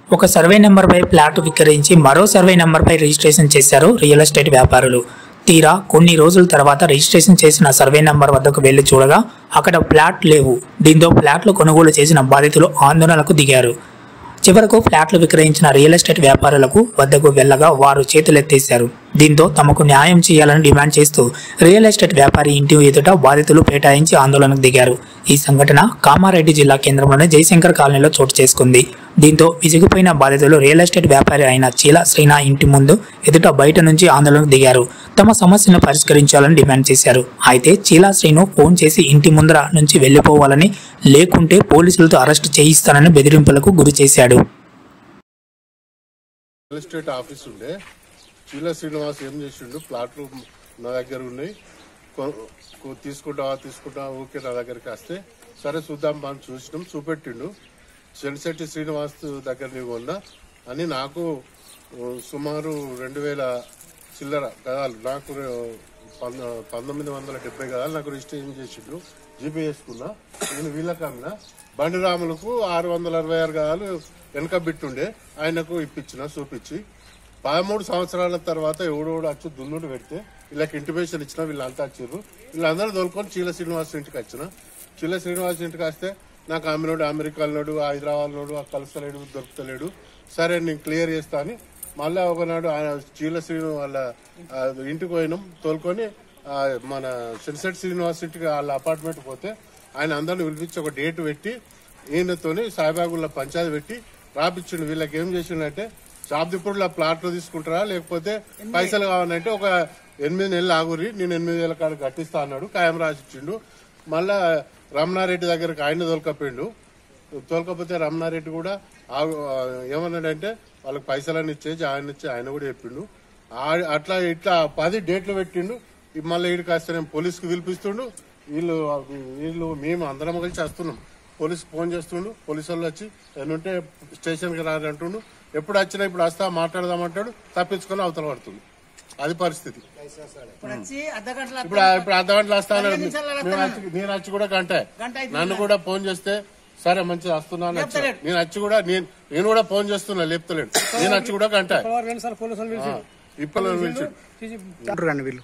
ఒక survey నెంబర్పై plot విక్రయించి మరో సర్వే నెంబర్పై రిజిస్ట్రేషన్ చేశారు రియల్ ఎస్టేట్ వ్యాపారులు తీరా కొన్ని రోజుల తర్వాత రిజిస్ట్రేషన్ చేసిన సర్వే నెంబర్ వద్దకు వెళ్లి చూడగా అక్కడ ప్లాట్ లేవు దీంతో ప్లాట్లు కొనుగోలు చేసిన బాధితులు ఆందోళనకు దిగారు చివరకు ఫ్లాట్లు విక్రయించిన రియల్ ఎస్టేట్ వ్యాపారులకు వద్దకు వెళ్ళగా వారు చేతులెత్తేశారు దీంతో తమకు న్యాయం చేయాలని డిమాండ్ చేస్తూ రియల్ ఎస్టేట్ వ్యాపారి ఇంటి ఎదుట బాధితులు పేటాయించి ఆందోళనకు దిగారు ఈ సంఘటన కామారెడ్డి జిల్లా కేంద్రంలోని జయశంకర్ కాలనీలో చోటు చేసుకుంది దీంతో విసిగిపోయిన బాధితులు రియల్ ఎస్టేట్ వ్యాపారి అయిన చీల శ్రీనా ఇంటి ముందు ఎదుట బయట నుంచి ఆందోళనకు దిగారు తమ సమస్యను పరిష్కరించాలని డిమాండ్ చేశారు అయితే చీలా శ్రీను ఫోన్ చేసి ఇంటి ముందర నుంచి వెళ్లిపోవాలని లేకుంటే పోలీసులతో అరెస్టు చేయిస్తానని బెదిరింపులకు గురి చేశాడు రియల్ ఎస్టేట్ ఆఫీస్ ఉండే చీల శ్రీనివాస్ ఏం చేసిండు ప్లాట్లు నా దగ్గర ఉన్నాయి కొ- కొ- తీసుకుంటావా తీసుకుంటావా ఓకే నా దగ్గరికి వస్తే సరే చూద్దాం మనం చూసినాం చూపెట్టిండు చెలిశెట్టి శ్రీనివాస్ దగ్గర నీవు ఉన్నా అని నాకు ఓ, సుమారు రెండు వేల చిల్లర గదాలు నాకు రె- పంద- పంతొమ్మిది వందల డెబ్బై గదాలు నాకు రిజిస్ట్రేషన్ చేసిండు జీపీ వేసుకున్నా నేను వీళ్ళకి అమ్మిన బండిరాములకు ఆరు వందల అరవై ఆరు గదాలు వెనక బిట్టుండే ఆయనకు ఇప్పించిన చూపించి పదమూడు సంవత్సరాల తర్వాత ఎవడోడు వచ్చి దున్నుడు పెడితే వీళ్ళకి ఇంటిమేషన్ ఇచ్చిన వీళ్ళంతా వచ్చారు వీళ్ళందరూ దొరుకుని చీల శ్రీనివాస్ ఇంటికి వచ్చిన చీల శ్రీనివాస్ ఇంటికి వస్తే నాకు ఆమెనోడు అమెరికాలోడు హైదరాబాద్ లోడు కలుస్తలేడు దొరుకుతలేడు సరే నేను క్లియర్ చేస్తా అని మళ్ళా ఒకనాడు ఆయన చీల శ్రీను వాళ్ళ ఆ, ఇంటికి పోయినాం తోలుకొని ఆ, మన సిరిసెట్ శ్రీనివాస్ ఇంటికి వాళ్ళ అపార్ట్మెంట్ పోతే ఆయన అందరిని పిలిపించి ఒక డేట్ పెట్టి ఈయనతోని సాయిబాగుల్లో పంచాయతీ పెట్టి రాపిచ్చిండు వీళ్ళకి ఏం చేసిండంటే షాబ్దిపూర్లో ప్లాట్లు తీసుకుంటారా లేకపోతే పైసలు కావాలంటే ఒక ఎనిమిది నెలలు ఆగురి నేను ఎనిమిది వేల కాడ కట్టిస్తా అన్నాడు ఖాయం రాసిచ్చిండు మళ్ళా రమణారెడ్డి దగ్గరకు ఆయన తోలుకపోయిండు తోలకపోతే రమణారెడ్డి కూడా ఆగు- ఆ, ఏమన్నాడంటే వాళ్ళకి పైసలన్నీ ఇచ్చేసి ఆయన ఇచ్చి ఆయన కూడా చెప్పిండు ఆ- అట్లా ఇట్లా పది డేట్లు పెట్టిండు ఈ మళ్ళీ ఈడికి వస్తే నేను పోలీసుకి పిలిపిస్తుండు వీళ్ళు వీళ్ళు మేము అందరం కలిసి వస్తున్నాం పోలీస్ ఫోన్ చేస్తుండు పోలీసు వాళ్ళు వచ్చి ఏమంటే స్టేషన్కి రాని అంటుండు ఎప్పుడు వచ్చినా ఇప్పుడు వస్తా మాట్లాడదామంటాడు తప్పించుకొని అవతల పడుతుంది అది పరిస్థితి ఇప్పుడు వచ్చి అర్ధ గంటల ఇప్పుడు ఇప్పుడు అర్ధ గంటలు వస్తాను పదిహేను నిమిషాలలో నేను వచ్చి- నేను వచ్చి కూడా గంట గంట అవుతుంది. నన్ను కూడా ఫోన్ చేస్తే సరే మంచిగా వస్తున్నాను వచ్చి. లేపుతలేడు. నేను వచ్చి కూడా నేను నేను కూడా ఫోన్ చేస్తున్నా లేపుతలేడు నేను వచ్చి కూడా గంట ఇప్పుడు పిలిచాడు రండి వీళ్ళు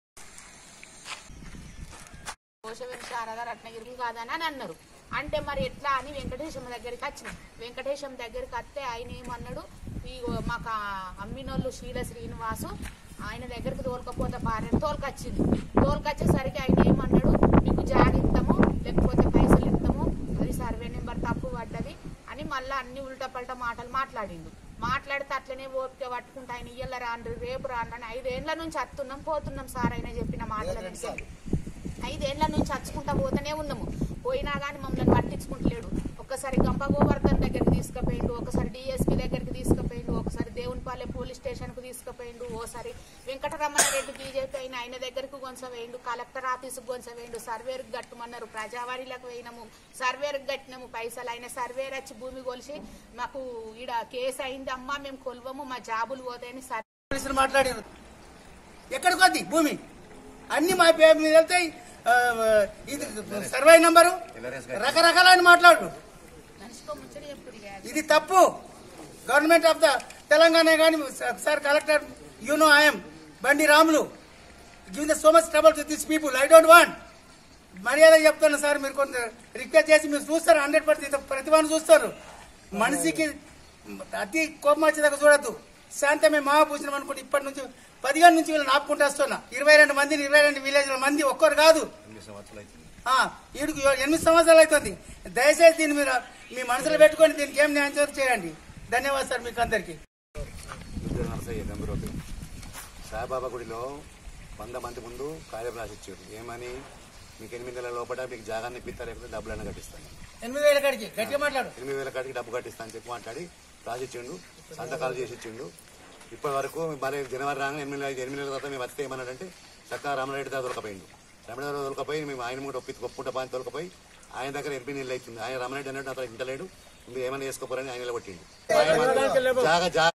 కోశవేరి శారద రత్నగిరి కాదని అని అన్నారు అంటే మరి ఎట్లా అని వెంకటేశం దగ్గరికి వచ్చిన వెంకటేశం దగ్గరికి వస్తే ఆయన ఏమన్నాడు ఈ మాకు ఆ అమ్మినోళ్ళు శీల శ్రీనివాసు ఆయన దగ్గరికి తోలుకపోతే భార్య తోలుకొచ్చింది తోలుకొచ్చేసరికి ఆయన ఏమన్నాడు మీకు జాగ్ ఇస్తాము లేకపోతే పైసలు ఇస్తాము అది సర్వే నెంబర్ తప్పు పడ్డది అని మళ్ళీ అన్ని ఉల్టా పల్టా మాటలు మాట్లాడిండు మాట్లాడితే అట్లనే ఓపిక పట్టుకుంటా ఆయన ఇయ్యాల రాండ్రి రేపు రాండ్రి అని ఐదేళ్ల నుంచి వస్తున్నాం పోతున్నాం సార్ ఆయన చెప్పిన మాటలు వింటాం. ఐదేళ్ల నుంచి చచ్చుకుంటా పోతూనే ఉన్నాము పోయినా కానీ మమ్మల్ని పట్టించుకుంటలేడు ఒక్కసారి గంప గోవర్ధన్ దగ్గరికి తీసుకుపోయిండు ఒకసారి డిఎస్పీ దగ్గరికి తీసుకుపోయిండు ఒకసారి దేవునిపాలెం పోలీస్ స్టేషన్ కు తీసుకుపోయిండు ఓసారి వెంకటరమణారెడ్డి బీజేపీ అయిన ఆయన దగ్గరకు గొంచవేయండు కలెక్టర్ ఆఫీస్ గొంచవేయండు సర్వేర్ కట్టమన్నారు ప్రజావారీలకు పోయినాము సర్వేర్ కట్టినాము పైసలు ఆయన సర్వేర్ వచ్చి భూమి కొలిసి మాకు ఈడ కేసు అయింది అమ్మా మేము కొలవము మా జాబులు పోతాయని సర్వే పోలీసులు మాట్లాడారు ఎక్కడికి వద్ది భూమి అన్ని మా పేరు మీద వెళ్తాయి ఆ, ఇది సర్వే నంబరు రకరకాలని మాట్లాడు ఇది తప్పు గవర్నమెంట్ ఆఫ్ ద తెలంగాణ కానీ sir collector you know I'm Bandi Ramulu give the so much trouble to this people I don't want మర్యాద చెప్తాను సార్ మీరు కొంత రిక్వెస్ట్ చేసి మీరు చూస్తారు హండ్రెడ్ పర్సెంట్ ప్రతిభను చూస్తారు మనిషికి అతి కోపం వచ్చేదాకా చూడద్దు శాంతమే మహాభూషణం అనుకుంటే ఇప్పటి నుంచి పదిహేను నుంచి వీళ్ళని ఆపుకుంటూ వస్తున్నా ఇరవై రెండు మందిని ఇరవై రెండు విలేజ్ల మంది ఒక్కరు కాదు ఆ, ఈడికి ఎనిమిది సంవత్సరాలు అవుతుంది దయచేసి దీన్ని మీరు మీ మనసులో పెట్టుకొని దీనికి ఏం న్యాయం చేసి చేయండి ధన్యవాదాలు సార్ మీకు అందరికీ ఉద్యోగ నరసయ్య గంభీరోపి సాయిబాబా గుడిలో వంద మంది ముందు కార్యం రాసిచ్చారు ఏమని మీకు ఎనిమిది నెలల లోపల మీకు జాగాన్ని ఇప్పిస్తా లేకపోతే డబ్బులైనా కట్టిస్తాను ఎనిమిది వేల కాడికి గట్టిగా మాట్లాడు ఎనిమిది వేల కాడికి డబ్బు కట్టిస్తాను చెప్పి మాట్లాడి రాసిచ్చిండు సంతకాలు చేసి ఇచ్చిండు ఇప్పటి వరకు మరి జనవరి రాగా ఎనిమిది నెలలు ఎనిమిది నెలల తర్వాత మేము వస్తే ఏమన్నాడంటే చక్కగా రామరెడ్డి దగ్గర దొరకపోయిండు రామరెడ్డి దొరకపోయి మేము ఆయన కూడా ఒప్పి ఒప్పుకుంటా పాని తొలకపోయి ఆయన దగ్గర ఎనిమిది నెలలు అవుతుంది ఆయన రామరెడ్డి అన్నట్టు నాతో ఇంటలేడు మీరు ఏమైనా చేసుకోపోరని ఆయన నిలబట్టిండు ఆయన మాత్రం జాగా జాగా